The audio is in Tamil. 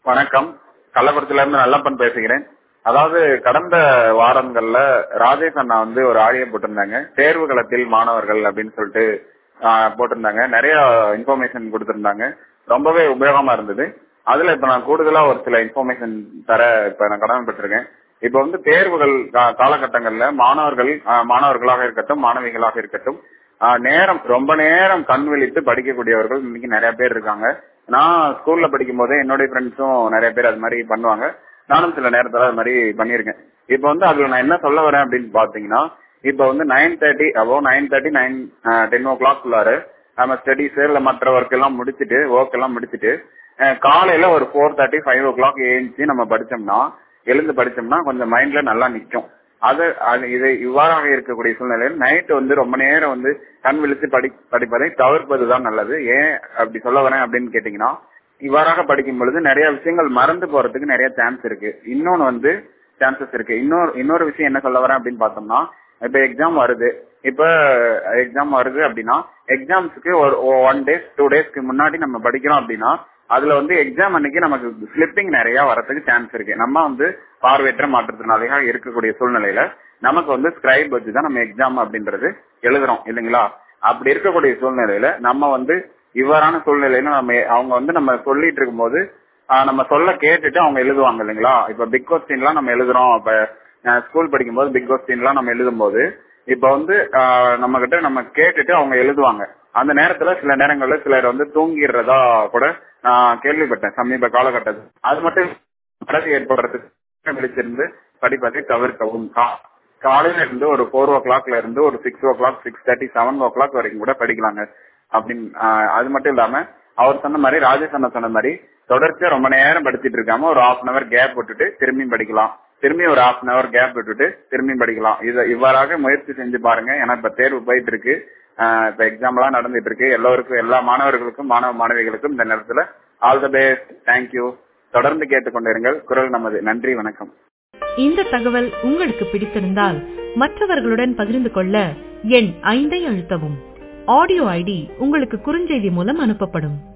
வணக்கம் கள்ளக்குறிச்சில இருந்து நல்லப்பன் பேசுகிறேன் அதாவது கடந்த வாரங்கள்ல ராஜேஷ் அண்ணா வந்து ஒரு ஆடியோ போட்டிருந்தாங்க தேர்வு களத்தில் மாணவர்கள் அப்படின்னு சொல்லிட்டு ஆஹ், போட்டிருந்தாங்க நிறைய இன்ஃபர்மேஷன் கொடுத்திருந்தாங்க ரொம்பவே உபயோகமா இருந்தது அதுல இப்ப நான் கூடுதலா ஒரு சில இன்ஃபர்மேஷன் தர இப்ப நான் கடமைப்பட்டிருக்கேன் இப்ப வந்து தேர்வுகள் கா- காலகட்டங்கள்ல மாணவர்கள் ஆஹ், மாணவர்களாக இருக்கட்டும் மாணவிகளாக இருக்கட்டும் ஆஹ், நேரம் ரொம்ப நேரம் கண் விழித்து படிக்கக்கூடியவர்கள் இன்னைக்கு நிறைய பேர் இருக்காங்க நான் ஸ்கூல்ல படிக்கும் போதே என்னுடைய ஃப்ரெண்ட்ஸும் நிறைய பேர் அது மாதிரி பண்ணுவாங்க நானும் சில நேரத்துல அது மாதிரி பண்ணியிருக்கேன் இப்ப வந்து அதுல நான் என்ன சொல்ல வரேன் அப்படின்னு பாத்தீங்கன்னா இப்ப வந்து நைன் தேர்ட்டி அபோ nine thirty nine ten o'clock உள்ளாரு நம்ம ஸ்டடிஸ் இல்ல மற்ற ஒர்க் எல்லாம் முடிச்சிட்டு ஒர்க் எல்லாம் முடிச்சிட்டு அஹ், காலையில ஒரு four thirty five o'clock ஏஞ்சி நம்ம படிச்சோம்னா எழுந்து படிச்சோம்னா கொஞ்சம் மைண்ட்ல நல்லா நிக்கும் அது அது இது இவ்வாறாக இருக்கக்கூடிய சூழ்நிலையில் நைட் வந்து ரொம்ப நேரம் வந்து கண் விழித்து படி படிப்பதை தவிர்ப்பதுதான் நல்லது ஏன் அப்படி சொல்ல வரேன் அப்படின்னு கேட்டீங்கன்னா இவ்வாறாக படிக்கும் பொழுது நிறைய விஷயங்கள் மறந்து போறதுக்கு நிறைய சான்ஸ் இருக்கு இன்னொன்னு வந்து சான்சஸ் இருக்கு இன்னொரு இன்னொரு விஷயம் என்ன சொல்ல வரேன் அப்படின்னு பார்த்தோம்னா இப்ப எக்ஸாம் வருது இப்ப எக்ஸாம் வருது அப்படின்னா எக்ஸாம்ஸ்க்கு ஒரு ஒன் டேஸ் டூ டேஸ்க்கு முன்னாடி நம்ம படிக்கிறோம் அப்படின்னா அதுல வந்து எக்ஸாம் அன்னைக்கு நமக்கு ஸ்லிப்பிங் நிறைய வரதுக்கு சான்ஸ் இருக்கு நம்ம வந்து பார்வையற்ற மாற்றுத்திறனாளியாக இருக்கக்கூடிய சூழ்நிலையில நமக்கு வந்து ஸ்கிரைப் வச்சு தான் நம்ம எக்ஸாம் அப்படின்றது எழுதுறோம் இல்லைங்களா அப்படி இருக்கக்கூடிய சூழ்நிலையில நம்ம வந்து இவ்வாறான சூழ்நிலையில நம்ம அவங்க வந்து நம்ம சொல்லிட்டு இருக்கும்போது ஆஹ், நம்ம சொல்ல கேட்டுட்டு அவங்க எழுதுவாங்க இல்லைங்களா இப்ப பிக் கொஸ்டின்லாம் நம்ம எழுதுறோம் இப்ப ஸ்கூல் படிக்கும்போது பிக் கொஸ்டின்லாம் நம்ம எழுதும்போது இப்ப வந்து ஆஹ், நம்ம கிட்ட நம்ம கேட்டுட்டு அவங்க எழுதுவாங்க அந்த நேரத்துல சில நேரங்கள்ல சிலர் வந்து தூங்கிடுறதா கூட நான் கேள்விப்பட்டேன் சமீப காலகட்டத்தில் அது மட்டும் மறதி ஏற்படுறதுக்கு விழிச்சிருந்து படிப்பதை தவிர்க்கவும் கா- காலையில இருந்து ஒரு ஃபோர் ஓ கிளாக்ல இருந்து ஒரு six o'clock six thirty seven o'clock வரைக்கும் கூட படிக்கலாங்க அப்படின்னு ஆஹ், அது மட்டும் இல்லாம அவர் சொன்ன மாதிரி ராஜேஷ் அண்ணா சொன்ன மாதிரி தொடர்ச்சியா ரொம்ப நேரம் படிச்சிட்டு இருக்காம ஒரு ஹாஃப் அன் அவர் கேப் விட்டுட்டு திரும்பியும் படிக்கலாம் திரும்பி ஒரு ஹாஃப் அன் அவர் கேப் விட்டுட்டு திரும்பியும் படிக்கலாம் இத இவ்வாறாக முயற்சி செஞ்சு பாருங்க ஏன்னா இப்ப தேர்வு போயிட்டு இருக்கு ஆஹ், இப்ப எக்ஸாம் எல்லாம் நடந்துட்டு இருக்கு எல்லோருக்கும் எல்லா மாணவர்களுக்கும் மாணவ மாணவிகளுக்கும் இந்த நேரத்துல ஆல் த பெஸ்ட் தேங்க்யூ தொடர்ந்து கேட்டுக்கொண்டிருங்கள் குரல் நமது நன்றி வணக்கம் இந்த தகவல் உங்களுக்கு பிடித்திருந்தால் மற்றவர்களுடன் பகிர்ந்து கொள்ள எண் ஐந்தை அழுத்தவும் ஆடியோ ஐடி உங்களுக்கு குறுஞ்செய்தி மூலம் அனுப்பப்படும்